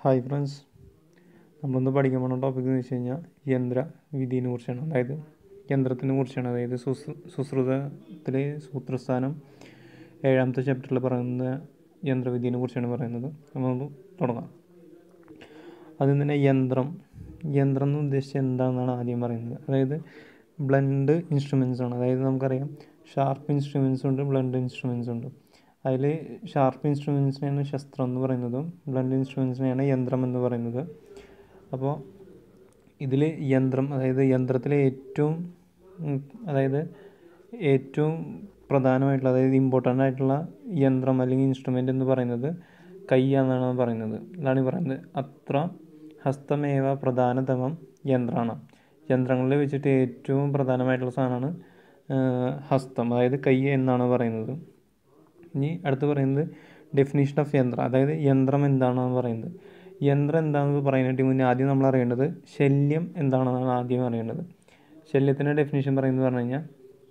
hi friends നമ്മളിന്ന് പഠിക്കാൻ പോകുന്ന ടോപ്പിക് എന്ന് വെച്ച് കഴിഞ്ഞാൽ യന്ത്ര വിധിയെ കുറിച്ചാണ് അതായത് യന്ത്രത്തിനെ കുറിച്ചാണ് അതായത് സുസ് സുശ്രുതത്തിലെ സൂത്രസ്ഥാനം ഏഴാമത്തെ ചാപ്റ്ററിൽ പറയുന്ന യന്ത്രവിധിയെ കുറിച്ചാണ് പറയുന്നത് നമുക്ക് തുടങ്ങാം അതിൽ തന്നെ യന്ത്രം യന്ത്രം എന്ന് ഉദ്ദേശിച്ച് എന്താണെന്നാണ് ആദ്യം പറയുന്നത് അതായത് ബ്ലണ്ട് ഇൻസ്ട്രുമെൻസ് ആണ് അതായത് നമുക്കറിയാം ഷാർപ്പ് ഇൻസ്ട്രുമെൻസ് ഉണ്ട് ബ്ലണ്ട് ഇൻസ്ട്രുമെൻസ് ഉണ്ട് അതിൽ ഷാർപ്പ് ഇൻസ്ട്രുമെൻസിനെയാണ് ശസ്ത്രം എന്ന് പറയുന്നതും ബ്ലണ്ട് ഇൻസ്ട്രുമെൻസിനെയാണ് യന്ത്രം എന്ന് പറയുന്നത് അപ്പോൾ ഇതിൽ യന്ത്രം അതായത് യന്ത്രത്തിലെ ഏറ്റവും ഉം, അതായത് ഏറ്റവും പ്രധാനമായിട്ടുള്ള അതായത് ഇമ്പോർട്ടൻ്റ് ആയിട്ടുള്ള യന്ത്രം അല്ലെങ്കിൽ ഇൻസ്ട്രുമെൻ്റ് എന്ന് പറയുന്നത് കൈയാണെന്നാണ് പറയുന്നത് അതാണ് ഈ പറയുന്നത് അത്ര ഹസ്തമേവ പ്രധാനതമം യന്ത്രമാണ് യന്ത്രങ്ങളിൽ വെച്ചിട്ട് ഏറ്റവും പ്രധാനമായിട്ടുള്ള സാധനമാണ് ആ, ഹസ്തം അതായത് കൈ എന്നാണ് പറയുന്നത് ഇനി അടുത്ത് പറയുന്നത് ഡെഫിനേഷൻ ഓഫ് യന്ത്രം അതായത് യന്ത്രം എന്താണെന്ന് പറയുന്നത് യന്ത്രം എന്താണെന്ന് പറയുന്നതിന് മുന്നേ ആദ്യം നമ്മൾ അറിയേണ്ടത് ശല്യം എന്താണെന്നാണ് ആദ്യം അറിയേണ്ടത് ശല്യത്തിൻ്റെ ഡെഫിനേഷൻ പറയുന്നത് പറഞ്ഞു കഴിഞ്ഞാൽ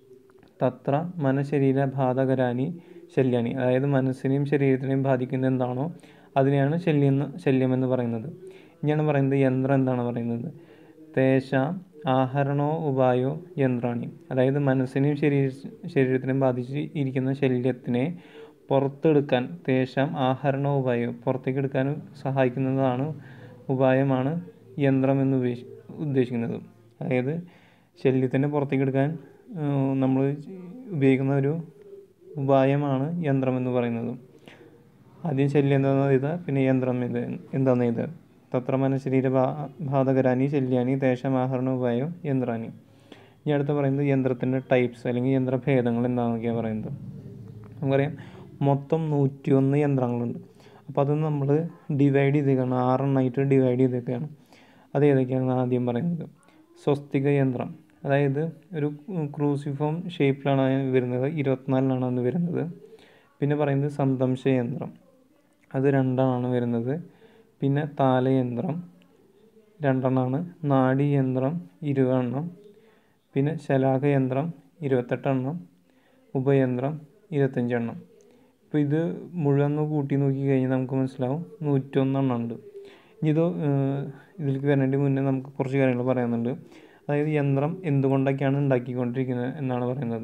തത്ര മനശരീര ബാധകരാനി ശല്യാനി അതായത് മനസ്സിനെയും ശരീരത്തിനെയും ബാധിക്കുന്ന എന്താണോ അതിനെയാണ് ശല്യം എന്ന് ശല്യം എന്ന് പറയുന്നത് ഇനിയാണ് പറയുന്നത് യന്ത്രം എന്താണ് പറയുന്നത് തേശാം ആഹരണോ ഉപായോ യന്ത്രാണി അതായത് മനസ്സിനെയും ശരീര ശരീരത്തിനെയും ബാധിച്ച് ഇരിക്കുന്ന ശല്യത്തിനെ പുറത്തെടുക്കാൻ തേശാം ആഹരണോ ഉപായോ പുറത്തേക്ക് എടുക്കാൻ സഹായിക്കുന്നതാണ് ഉപായമാണ് യന്ത്രം എന്ന് ഉദ്ദേശി ഉദ്ദേശിക്കുന്നത് അതായത് ശല്യത്തിനെ പുറത്തേക്ക് എടുക്കാൻ നമ്മൾ ഉപയോഗിക്കുന്ന ഒരു ഉപായമാണ് യന്ത്രം എന്ന് പറയുന്നത് ആദ്യം ശല്യം എന്താണെന്ന് ഇത് പിന്നെ യന്ത്രം ഇത് എന്താണെന്ന് ഇത് തത്ര മനശരീര ബാധകരാനി ശല്യാനി ദേശമാഹരണ ഉപായോ യന്ത്രാനി ഇനി അടുത്ത് പറയുന്നത് യന്ത്രത്തിൻ്റെ ടൈപ്സ് അല്ലെങ്കിൽ യന്ത്രഭേദങ്ങൾ എന്താണെന്നൊക്കെയാണ് പറയുന്നത് നമുക്കറിയാം മൊത്തം നൂറ്റിയൊന്ന് യന്ത്രങ്ങളുണ്ട് അപ്പോൾ അത് നമ്മൾ ഡിവൈഡ് ചെയ്തേക്കാണ് ആറെണ്ണമായിട്ട് ഡിവൈഡ് ചെയ്തേക്കാണ് അത് ഏതൊക്കെയാണെന്ന് ആദ്യം പറയുന്നത് സ്വസ്തിക യന്ത്രം അതായത് ഒരു ക്രൂസിഫോം ഷേപ്പിലാണ് വരുന്നത് ഇരുപത്തിനാലിനാണ് അന്ന് വരുന്നത് പിന്നെ പറയുന്നത് സന്തംശ യന്ത്രം അത് രണ്ടെണ്ണമാണ് വരുന്നത് പിന്നെ താലയന്ത്രം രണ്ടെണ്ണമാണ് നാഡീയന്ത്രം ഇരുപതെണ്ണം പിന്നെ ശലാകയന്ത്രം ഇരുപത്തെട്ടെണ്ണം ഉപയന്ത്രം ഇരുപത്തഞ്ചെണ്ണം ഇപ്പോൾ ഇത് മുഴുവൻ ഒന്ന് കൂട്ടി നോക്കി കഴിഞ്ഞാൽ നമുക്ക് മനസ്സിലാവും നൂറ്റൊന്നെണ്ണം ഉണ്ട് ഇനി ഇത് ഏഹ്, ഇതിലേക്ക് വരേണ്ടി മുന്നേ നമുക്ക് കുറച്ച് കാര്യങ്ങൾ പറയുന്നുണ്ട് അതായത് യന്ത്രം എന്തുകൊണ്ടൊക്കെയാണ് ഉണ്ടാക്കിക്കൊണ്ടിരിക്കുന്നത് എന്നാണ് പറയുന്നത്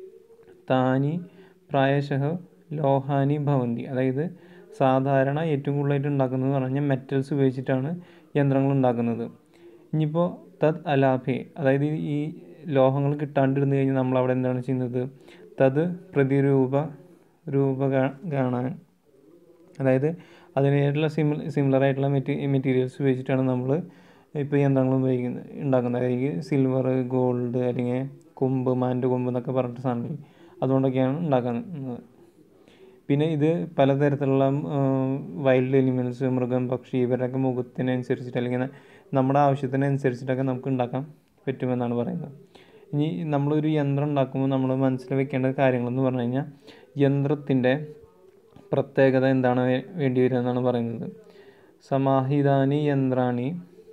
താനി പ്രായശഃ ലോഹാനി ഭവന്തി അതായത് സാധാരണ ഏറ്റവും കൂടുതലായിട്ട് ഉണ്ടാക്കുന്നത് പറഞ്ഞാൽ മെറ്റൽസ് ഉപയോഗിച്ചിട്ടാണ് യന്ത്രങ്ങൾ ഉണ്ടാക്കുന്നത് ഇനിയിപ്പോൾ തത് അലാഭേ അതായത് ഈ ലോഹങ്ങൾ കിട്ടാണ്ടിരുന്ന് കഴിഞ്ഞാൽ നമ്മൾ അവിടെ എന്താണ് ചെയ്യുന്നത് തത് പ്രതിരൂപ രൂപ കാ- കാണാൻ അതായത് അതിനായിട്ടുള്ള സിമിൽ സിമിലർ ആയിട്ടുള്ള മെറ്റീ മെറ്റീരിയൽസ് ഉപയോഗിച്ചിട്ടാണ് നമ്മൾ ഇപ്പോൾ യന്ത്രങ്ങൾ ഉപയോഗിക്കുന്നത് ഉണ്ടാക്കുന്നത് അതായത് സിൽവർ ഗോൾഡ് അല്ലെങ്കിൽ കൊമ്പ് മാൻ്റെ കൊമ്പ് എന്നൊക്കെ പറഞ്ഞിട്ട് സാധനങ്ങൾ അതുകൊണ്ടൊക്കെയാണ് ഉണ്ടാക്കുന്നത് പിന്നെ ഇത് പലതരത്തിലുള്ള വൈൽഡ് എലിമെൻറ്റ്സ് മൃഗം പക്ഷി ഇവരൊക്കെ മുഖത്തിനനുസരിച്ചിട്ട് അല്ലെങ്കിൽ നമ്മുടെ ആവശ്യത്തിനനുസരിച്ചിട്ടൊക്കെ നമുക്ക് ഉണ്ടാക്കാൻ പറ്റുമെന്നാണ് പറയുന്നത് ഇനി നമ്മളൊരു യന്ത്രം ഉണ്ടാക്കുമ്പോൾ നമ്മൾ മനസ്സിൽ വെക്കേണ്ട കാര്യങ്ങളെന്ന് പറഞ്ഞു കഴിഞ്ഞാൽ യന്ത്രത്തിൻ്റെ പ്രത്യേകത എന്താണ് വേ- വേണ്ടി വരിക എന്നാണ് പറയുന്നത് സമാഹിതാനി യന്ത്രാണി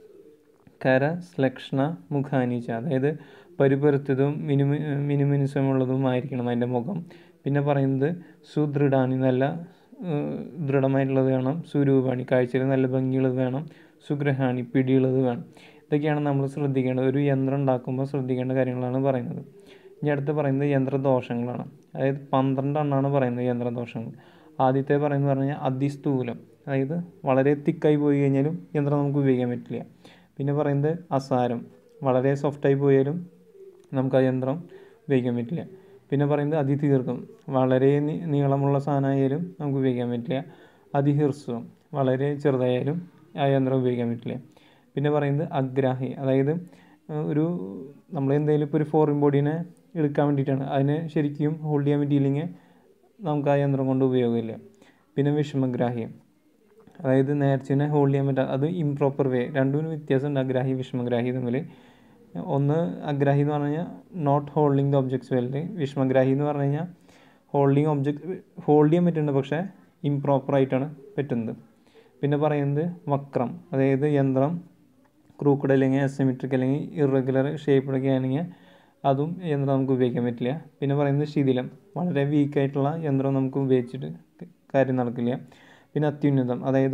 കര ശ്ലക്ഷണ മുഖാനിച്ച അതായത് പരിപരുത്തതും മിനുമി മിനുമിനുസമുള്ളതുമായിരിക്കണം അതിൻ്റെ മുഖം പിന്നെ പറയുന്നത് സുദൃഢാനി നല്ല ഏഹ്, ദൃഢമായിട്ടുള്ളത് വേണം സുരൂപാണി കാഴ്ചയിൽ നല്ല ഭംഗിയുള്ളത് വേണം സുഗ്രഹാണി പിടിയുള്ളത് വേണം ഇതൊക്കെയാണ് നമ്മൾ ശ്രദ്ധിക്കേണ്ടത് ഒരു യന്ത്രം ഉണ്ടാക്കുമ്പോൾ ശ്രദ്ധിക്കേണ്ട കാര്യങ്ങളാണ് പറയുന്നത് ഇനി അടുത്ത് പറയുന്നത് യന്ത്രദോഷങ്ങളാണ് അതായത് പന്ത്രണ്ട് എണ്ണമാണ് പറയുന്നത് യന്ത്രദോഷങ്ങൾ ആദ്യത്തെ പറയുന്നത് പറഞ്ഞു കഴിഞ്ഞാൽ അതിസ്ഥൂലം അതായത് വളരെ തിക്കായി പോയി കഴിഞ്ഞാലും യന്ത്രം നമുക്ക് ഉപയോഗിക്കാൻ പറ്റില്ല പിന്നെ പറയുന്നത് അസാരം വളരെ സോഫ്റ്റായി പോയാലും നമുക്ക് ആ യന്ത്രം ഉപയോഗിക്കാൻ പറ്റില്ല പിന്നെ പറയുന്നത് അതിദീർഘം വളരെ നീ- നീളമുള്ള സാധനമായാലും നമുക്ക് ഉപയോഗിക്കാൻ പറ്റില്ല അതിഹീർസ്വം വളരെ ചെറുതായാലും ആ യന്ത്രം ഉപയോഗിക്കാൻ പറ്റില്ല പിന്നെ പറയുന്നത് അഗ്രാഹി അതായത് ഏഹ്, ഒരു നമ്മൾ എന്തെങ്കിലും ഇപ്പോൾ ഒരു ഫോറിൻ ബോഡീനെ എടുക്കാൻ വേണ്ടിയിട്ടാണ് അതിനെ ശരിക്കും ഹോൾഡ് ചെയ്യാൻ പറ്റിയില്ലെങ്കിൽ നമുക്ക് ആ യന്ത്രം കൊണ്ട് ഉപയോഗമില്ല പിന്നെ വിഷമഗ്രാഹ്യം അതായത് നേർച്ചനെ ഹോൾഡ് ചെയ്യാൻ പറ്റാ അത് ഇംപ്രോപ്പർ വേ രണ്ടും വ്യത്യാസമുണ്ട് അഗ്രാഹി വിഷമഗ്രാഹി തമ്മിൽ ഒന്ന് അഗ്രാഹി എന്ന് പറഞ്ഞു കഴിഞ്ഞാൽ not holding the objects well വിഷമഗ്രാഹി എന്ന് പറഞ്ഞു കഴിഞ്ഞാൽ ഹോൾഡിങ് ഒബ്ജക്ട് ഹോൾഡ് ചെയ്യാൻ പറ്റുന്നുണ്ട് പക്ഷേ ഇംപ്രോപ്പർ ആയിട്ടാണ് പറ്റുന്നത് പിന്നെ പറയുന്നത് വക്രം അതായത് യന്ത്രം ക്രൂക്കഡ് അല്ലെങ്കിൽ അസിമെട്രിക് അല്ലെങ്കിൽ ഇറഗുലർ ഷേപ്പിലൊക്കെ ആണെങ്കിൽ അതും യന്ത്രം നമുക്ക് ഉപയോഗിക്കാൻ പറ്റില്ല പിന്നെ പറയുന്നത് ശിഥിലം വളരെ വീക്കായിട്ടുള്ള യന്ത്രം നമുക്ക് ഉപയോഗിച്ചിട്ട് കാര്യം നടക്കില്ല പിന്നെ അത്യുന്നതം അതായത്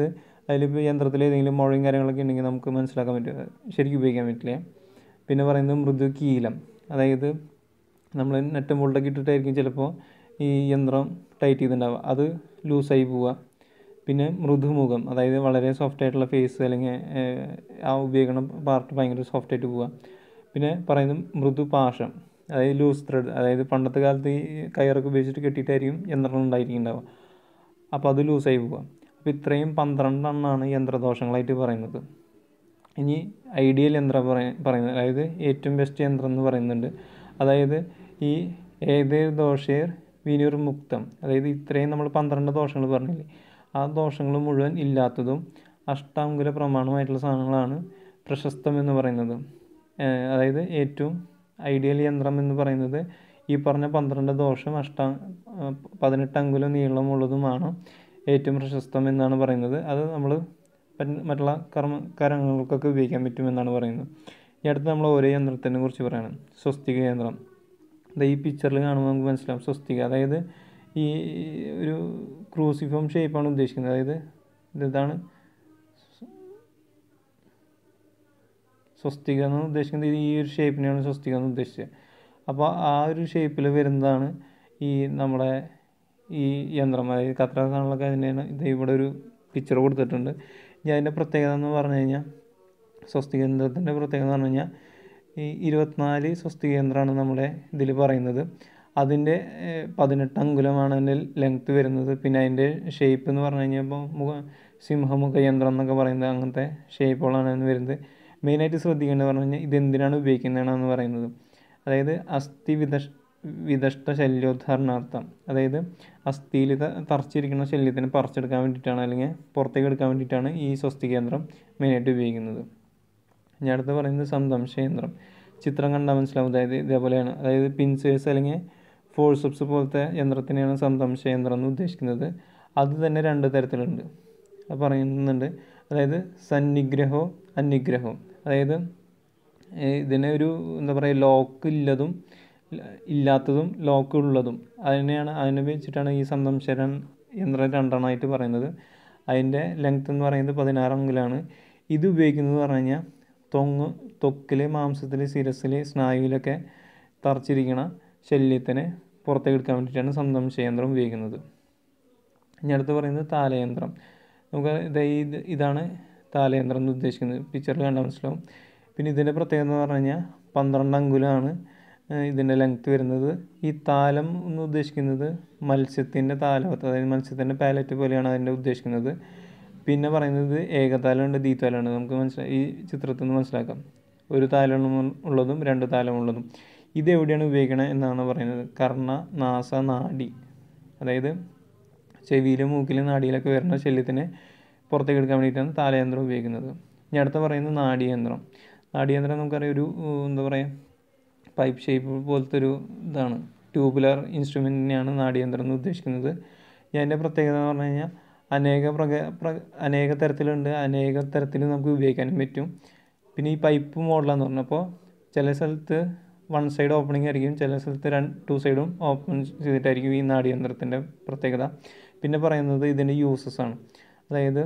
അതിലിപ്പോൾ യന്ത്രത്തിൽ ഏതെങ്കിലും മുഴയും കാര്യങ്ങളൊക്കെ ഉണ്ടെങ്കിൽ നമുക്ക് മനസ്സിലാക്കാൻ പറ്റും ശരിക്കും ഉപയോഗിക്കാൻ പറ്റില്ല പിന്നെ പറയുന്നത് മൃദു കീലം അതായത് നമ്മൾ നെറ്റും ബോൾട്ടൊക്കെ ഇട്ടിട്ടായിരിക്കും ചിലപ്പോൾ ഈ യന്ത്രം ടൈറ്റ് ചെയ്തിട്ടുണ്ടാവുക അത് ലൂസായി പോവുക പിന്നെ മൃദുമുഖം അതായത് വളരെ സോഫ്റ്റ് ആയിട്ടുള്ള ഫേസ് അല്ലെങ്കിൽ ഏഹ്, ആ ഉപയോഗിക്കുന്ന പാർട്ട് ഭയങ്കര സോഫ്റ്റ് ആയിട്ട് പോവുക പിന്നെ പറയുന്നത് മൃദുപാശം അതായത് ലൂസ് ത്രെഡ് അതായത് പണ്ടത്തെ കാലത്ത് ഈ കയറൊക്കെ ഉപയോഗിച്ചിട്ട് കെട്ടിയിട്ടായിരിക്കും യന്ത്രങ്ങൾ ഉണ്ടായിരിക്കുന്നുണ്ടാവുക അപ്പോൾ അത് ലൂസായി പോവുക അപ്പോൾ ഇത്രയും പന്ത്രണ്ടെണ്ണമാണ് യന്ത്രദോഷങ്ങളായിട്ട് പറയുന്നത് ഇനി ഐഡിയൽ യന്ത്രം പറയ പറയുന്നത് അതായത് ഏറ്റവും ബെസ്റ്റ് യന്ത്രം എന്ന് പറയുന്നുണ്ട് അതായത് ഈ ഏതേ ദോഷേർ വിനീർ മുക്തം അതായത് ഇത്രയും നമ്മൾ പന്ത്രണ്ട് ദോഷങ്ങൾ പറഞ്ഞില്ലേ ആ ദോഷങ്ങൾ മുഴുവൻ ഇല്ലാത്തതും അഷ്ടാംഗുല പ്രമാണമായിട്ടുള്ള സാധനങ്ങളാണ് പ്രശസ്തം എന്ന് പറയുന്നത് ഏഹ് അതായത് ഏറ്റവും ഐഡിയൽ യന്ത്രം എന്ന് പറയുന്നത് ഈ പറഞ്ഞ പന്ത്രണ്ട് ദോഷം അഷ്ടാ ഏഹ് പതിനെട്ട് അങ്കുലം നീളമുള്ളതുമാണ് ഏറ്റവും പ്രശസ്തം എന്നാണ് പറയുന്നത് അത് നമ്മൾ മറ്റുള്ള കർമ്മ കാര്യങ്ങൾക്കൊക്കെ ഉപയോഗിക്കാൻ പറ്റുമെന്നാണ് പറയുന്നത് ഈ അടുത്ത് നമ്മൾ ഓരോ യന്ത്രത്തിനെ കുറിച്ച് പറയണം സ്വസ്തിക യന്ത്രം ദാ ഈ പിക്ചറിൽ കാണുമ്പോൾ നമുക്ക് മനസ്സിലാവും സ്വസ്തിക അതായത് ഈ ഒരു ക്രൂസിഫോം ഷേപ്പാണ് ഉദ്ദേശിക്കുന്നത് അതായത് ഇത് ഇതാണ് സ്വസ്തിക എന്ന് ഉദ്ദേശിക്കുന്നത് ഈ ഒരു ഷേപ്പിനെയാണ് സ്വസ്തിക എന്ന് ഉദ്ദേശിച്ചത് അപ്പോൾ ആ ഒരു ഷേപ്പിൽ വരുന്നതാണ് ഈ നമ്മുടെ ഈ യന്ത്രം അതായത് കത്ര സാധനങ്ങളൊക്കെ അതിൻ്റെയാണ് ഇത് ഇവിടെ ഒരു പിക്ചർ കൊടുത്തിട്ടുണ്ട് ഇനി അതിൻ്റെ പ്രത്യേകത എന്ന് പറഞ്ഞു കഴിഞ്ഞാൽ സ്വസ്തിക യന്ത്രത്തിൻ്റെ പ്രത്യേകത എന്ന് പറഞ്ഞു കഴിഞ്ഞാൽ ഈ ഇരുപത്തിനാല് സ്വസ്തിക യന്ത്രമാണ് നമ്മുടെ ഇതിൽ പറയുന്നത് അതിൻ്റെ ഏഹ്, പതിനെട്ട് അങ്കുലമാണ് അതിൻ്റെ ലെങ്ത്ത് വരുന്നത് പിന്നെ അതിൻ്റെ ഷേപ്പ് എന്ന് പറഞ്ഞു കഴിഞ്ഞാൽ ഇപ്പോൾ മുഖ സിംഹമുഖ യന്ത്രം എന്നൊക്കെ പറയുന്നത് അങ്ങനത്തെ ഷേപ്പുകളാണ് അതിന് വരുന്നത് മെയിനായിട്ട് ശ്രദ്ധിക്കേണ്ടത് പറഞ്ഞു കഴിഞ്ഞാൽ ഇതെന്തിനാണ് ഉപയോഗിക്കുന്നതെന്നാണ് പറയുന്നത് അതായത് അസ്ഥി വിദഷ് വിദഷ്ട ശല്യോദ്ധാരണാർത്ഥം അതായത് അസ്ഥിയിൽ ത- തറച്ചിരിക്കുന്ന ശല്യത്തിനെ പറിച്ചെടുക്കാൻ വേണ്ടിയിട്ടാണ് അല്ലെങ്കിൽ പുറത്തേക്ക് എടുക്കാൻ വേണ്ടിയിട്ടാണ് ഈ സ്വസ്തി കേന്ദ്രം മെയിനായിട്ട് ഉപയോഗിക്കുന്നത് ഇനി അടുത്ത് പറയുന്നത് സംദംശയന്ത്രം ചിത്രം കണ്ടാൽ മനസ്സിലാവും അതായത് ഇതേപോലെയാണ് അതായത് പിൻസേഴ്സ് അല്ലെങ്കിൽ ഫോഴ്സപ്സ് പോലത്തെ യന്ത്രത്തിനെയാണ് സംദംശയന്ത്രം എന്ന് ഉദ്ദേശിക്കുന്നത് അത് തന്നെ രണ്ട് തരത്തിലുണ്ട് അത് പറയുന്നുണ്ട് അതായത് സന്നിഗ്രഹവും അന്നിഗ്രഹവും അതായത് ഏഹ് ഇതിനെ ഒരു എന്താ പറയുക ലോക്ക് ഇല്ലതും ഇല്ല- ഇല്ലാത്തതും ലോക്ക് ഉള്ളതും അതിനെയാണ് അതിനെ വെച്ചിട്ടാണ് ഈ സംദംശരൻ യന്ത്രം രണ്ടെണ്ണമായിട്ട് പറയുന്നത് അതിൻ്റെ ലെങ്ത് എന്ന് പറയുന്നത് പതിനാറ് അങ്കുലാണ് ഇത് ഉപയോഗിക്കുന്നത് പറഞ്ഞു കഴിഞ്ഞാൽ തൊങ്ങ് ത്വക്കിൽ മാംസത്തിൽ ശിരസിൽ സ്നായുവിലൊക്കെ തറച്ചിരിക്കണ ശല്യത്തിനെ പുറത്തേക്ക് എടുക്കാൻ വേണ്ടിയിട്ടാണ് സംദംശയന്ത്രം ഉപയോഗിക്കുന്നത് ഇനി അടുത്ത് പറയുന്നത് താലയന്ത്രം നമുക്ക് ഇത് ഇത് ഇതാണ് താലയന്ത്രം എന്ന് ഉദ്ദേശിക്കുന്നത് പിക്ചറിൽ കണ്ടാൽ മനസ്സിലാവും പിന്നെ ഇതിൻ്റെ പ്രത്യേകത എന്ന് പറഞ്ഞു കഴിഞ്ഞാൽ പന്ത്രണ്ട് അങ്കുലമാണ് ഏഹ് ഇതിൻ്റെ ലെങ്ത്ത് വരുന്നത് ഈ താലം എന്ന് ഉദ്ദേശിക്കുന്നത് മത്സ്യത്തിൻ്റെ താലവത്ത് അതായത് മത്സ്യത്തിൻ്റെ പാലറ്റ് പോലെയാണ് അതിൻ്റെ ഉദ്ദേശിക്കുന്നത് പിന്നെ പറയുന്നത് ഏകതാലമുണ്ട് ദ്വിതാലമുണ്ട് നമുക്ക് മനസ്സിലായി ഈ ചിത്രത്തിൽ നിന്ന് മനസ്സിലാക്കാം ഒരു താലം ഉള്ളതും രണ്ട് താലമുള്ളതും ഇത് എവിടെയാണ് ഉപയോഗിക്കണത് എന്നാണ് പറയുന്നത് കർണ നാസ നാഡി അതായത് ചെവിയിലും മൂക്കിലും നാടിയിലൊക്കെ വരുന്ന ശല്യത്തിനെ പുറത്തേക്ക് എടുക്കാൻ വേണ്ടിയിട്ടാണ് താലയന്ത്രം ഉപയോഗിക്കുന്നത് ഇനി അടുത്ത പറയുന്നത് നാഡീയന്ത്രം നാഡീയന്ത്രം നമുക്കറിയാം ഒരു ഉം, എന്താ പറയുക പൈപ്പ് ഷേപ്പ് പോലത്തെ ഒരു ഇതാണ് ട്യൂബുലർ ഇൻസ്ട്രുമെൻറ്റിനെയാണ് നാഡീയന്ത്രം എന്ന് ഉദ്ദേശിക്കുന്നത് ഇനി അതിൻ്റെ പ്രത്യേകത എന്ന് പറഞ്ഞു കഴിഞ്ഞാൽ അനേക പ്രക പ്ര അനേക തരത്തിലുണ്ട് അനേക തരത്തിൽ നമുക്ക് ഉപയോഗിക്കാനും പറ്റും പിന്നെ ഈ പൈപ്പ് മോഡലാന്ന് പറഞ്ഞപ്പോൾ ചില സ്ഥലത്ത് വൺ സൈഡ് ഓപ്പണിംഗ് ആയിരിക്കും ചില സ്ഥലത്ത് രണ്ട് ടു സൈഡും ഓപ്പൺ ചെയ്തിട്ടായിരിക്കും ഈ നാഡീയന്ത്രത്തിൻ്റെ പ്രത്യേകത പിന്നെ പറയുന്നത് ഇതിൻ്റെ യൂസസ് ആണ് അതായത്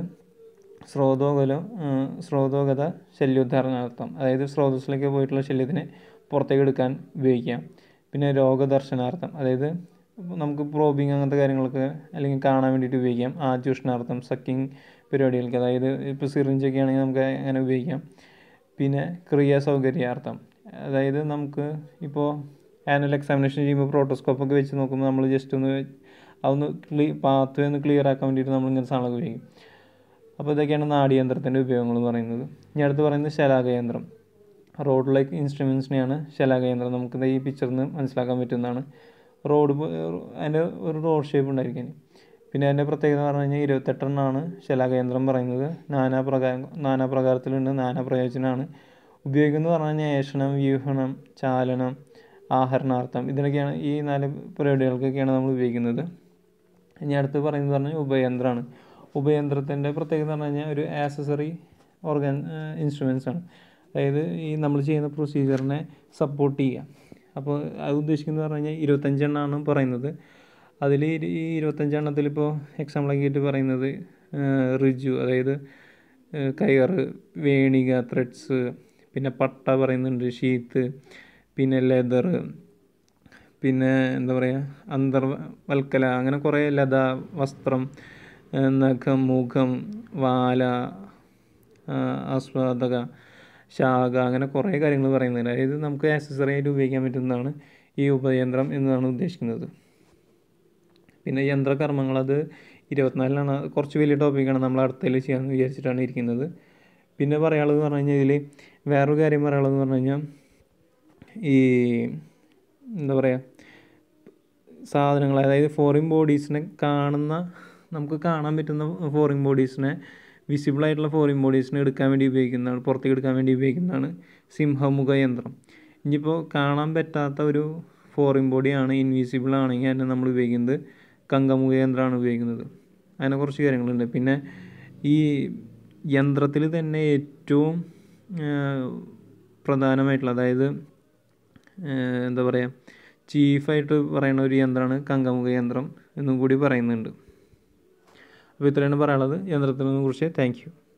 സ്രോതോഗലം സ്രോതോഗത ശല്യോദ്ധാരണാർത്ഥം അതായത് സ്രോതസ്സിലേക്ക് പോയിട്ടുള്ള ശല്യത്തിനെ പുറത്തേക്ക് എടുക്കാൻ ഉപയോഗിക്കാം പിന്നെ രോഗദർശനാർത്ഥം അതായത് നമുക്ക് പ്രോബിങ് അങ്ങനത്തെ കാര്യങ്ങളൊക്കെ അല്ലെങ്കിൽ കാണാൻ വേണ്ടിയിട്ട് ഉപയോഗിക്കാം ആചൂഷണാർത്ഥം സക്കിങ് പരിപാടികൾക്ക് അതായത് ഇപ്പോൾ സിറിഞ്ചൊക്കെ ആണെങ്കിൽ നമുക്ക് അങ്ങനെ ഉപയോഗിക്കാം പിന്നെ ക്രിയാ സൗകര്യാർത്ഥം അതായത് നമുക്ക് ഇപ്പോൾ ആനുവൽ എക്സാമിനേഷൻ ചെയ്യുമ്പോൾ പ്രോട്ടോസ്കോപ്പൊക്കെ വെച്ച് നോക്കുമ്പോൾ നമ്മൾ ജസ്റ്റ് ഒന്ന് അതൊന്ന് ക്ലീ പാത്ത് ഒന്ന് ക്ലിയർ ആക്കാൻ വേണ്ടിയിട്ട് നമ്മൾ ഇങ്ങനെ സാധനങ്ങൾ ഉപയോഗിക്കും അപ്പോൾ ഇതൊക്കെയാണ് നാഡീയന്ത്രത്തിൻ്റെ ഉപയോഗങ്ങൾ എന്ന് പറയുന്നത് ഇനി അടുത്ത് പറയുന്നത് ശലാകയന്ത്രം റോഡ് ലൈക്ക് ഇൻസ്ട്രുമെൻസിനെയാണ് ശലാകയന്ത്രം നമുക്ക് ഈ പിക്ചറിൽ നിന്ന് മനസ്സിലാക്കാൻ പറ്റുന്നതാണ് റോഡ് പോ- അതിൻ്റെ ഒരു റോഡ് ഷേപ്പ് ഉണ്ടായിരിക്കും പിന്നെ അതിൻ്റെ പ്രത്യേകത എന്ന് പറഞ്ഞു കഴിഞ്ഞാൽ ഇരുപത്തെട്ടെണ്ണമാണ് ശലാകയന്ത്രം പറയുന്നത് നാനാ പ്രകാരം നാനാ പ്രകാരത്തിലുണ്ട് നാനാ പ്രയോജനമാണ് ഉപയോഗിക്കുന്നത് പറഞ്ഞു കഴിഞ്ഞാൽ ഏഷണം വ്യൂഹണം ചാലനം ആഹരണാർത്ഥം ഇതിനൊക്കെയാണ് ഈ നാല് പരിപാടികൾക്കൊക്കെയാണ് നമ്മൾ ഉപയോഗിക്കുന്നത് ഇനി അടുത്ത് പറയുന്നത് പറഞ്ഞാൽ ഉപയന്ത്രമാണ് ഉപയന്ത്രത്തിൻ്റെ പ്രത്യേകത എന്ന് പറഞ്ഞു കഴിഞ്ഞാൽ ഒരു ആക്സസറി ഓർഗൻ ഇൻസ്ട്രുമെൻസ് ആണ് അതായത് ഈ നമ്മൾ ചെയ്യുന്ന പ്രൊസീജിയറിനെ സപ്പോർട്ട് ചെയ്യുക അപ്പോൾ അത് ഉദ്ദേശിക്കുന്നത് പറഞ്ഞു കഴിഞ്ഞാൽ ഇരുപത്തഞ്ചെണ്ണമാണ് പറയുന്നത് അതിൽ ഈ ഇരുപത്തഞ്ചെണ്ണത്തിൽ ഇപ്പോൾ എക്സാമ്പിൾ ആക്കിയിട്ട് പറയുന്നത് റിജു അതായത് ഏഹ് കയറ് വേണിക ത്രെഡ്സ് പിന്നെ പട്ട പറയുന്നുണ്ട് ഷീത്ത് പിന്നെ ലെതർ പിന്നെ എന്താ പറയുക അന്തർവൽക്കല അങ്ങനെ കുറേ ലത വസ്ത്രം ഏഹ് നഖം മുഖം വാല ആഹ് ആസ്വാദക ശാഖ അങ്ങനെ കുറേ കാര്യങ്ങൾ പറയുന്നുണ്ട് അതായത് നമുക്ക് ആക്സസറി ആയിട്ട് ഉപയോഗിക്കാൻ പറ്റുന്നതാണ് ഈ ഉപയന്ത്രം എന്നതാണ് ഉദ്ദേശിക്കുന്നത് പിന്നെ യന്ത്രകർമ്മങ്ങൾ അത് ഇരുപത്തിനാലിനാണ് അത് കുറച്ച് വലിയ ടോപ്പിക്കാണ് നമ്മൾ അടുത്തതിൽ ചെയ്യാമെന്ന് വിചാരിച്ചിട്ടാണ് ഇരിക്കുന്നത് പിന്നെ പറയാനുള്ളത് പറഞ്ഞു കഴിഞ്ഞാൽ ഇതിൽ വേറൊരു കാര്യം പറയാനുള്ളതെന്ന് പറഞ്ഞു കഴിഞ്ഞാൽ ഈ എന്താ പറയുക സാധനങ്ങൾ അതായത് ഫോറിൻ ബോഡീസിനെ കാണുന്ന നമുക്ക് കാണാൻ പറ്റുന്ന ഫോറിൻ ബോഡീസിനെ വിസിബിൾ ആയിട്ടുള്ള ഫോറിൻ ബോഡീസിനെ എടുക്കാൻ വേണ്ടി ഉപയോഗിക്കുന്നതാണ് പുറത്തേക്ക് എടുക്കാൻ വേണ്ടി ഉപയോഗിക്കുന്നതാണ് സിംഹമുഖ യന്ത്രം ഇനിയിപ്പോൾ കാണാൻ പറ്റാത്ത ഒരു ഫോറിൻ ബോഡിയാണ് ഇൻവിസിബിൾ ആണെങ്കിൽ അതിനെ നമ്മൾ ഉപയോഗിക്കുന്നത് കങ്കമുഖ യന്ത്രമാണ് ഉപയോഗിക്കുന്നത് അങ്ങനെ കുറച്ച് കാര്യങ്ങളുണ്ട് പിന്നെ ഈ യന്ത്രത്തിൽ തന്നെ ഏറ്റവും ആ, പ്രധാനമായിട്ടുള്ള അതായത് ഏഹ് എന്താ പറയുക ചീഫായിട്ട് പറയുന്ന ഒരു യന്ത്രമാണ് കങ്കമുഖ യന്ത്രം എന്നും കൂടി പറയുന്നുണ്ട് അപ്പോൾ ഇത്രയാണ് പറയാനുള്ളത് യന്ത്രത്തിനെ കുറിച്ച് താങ്ക് യു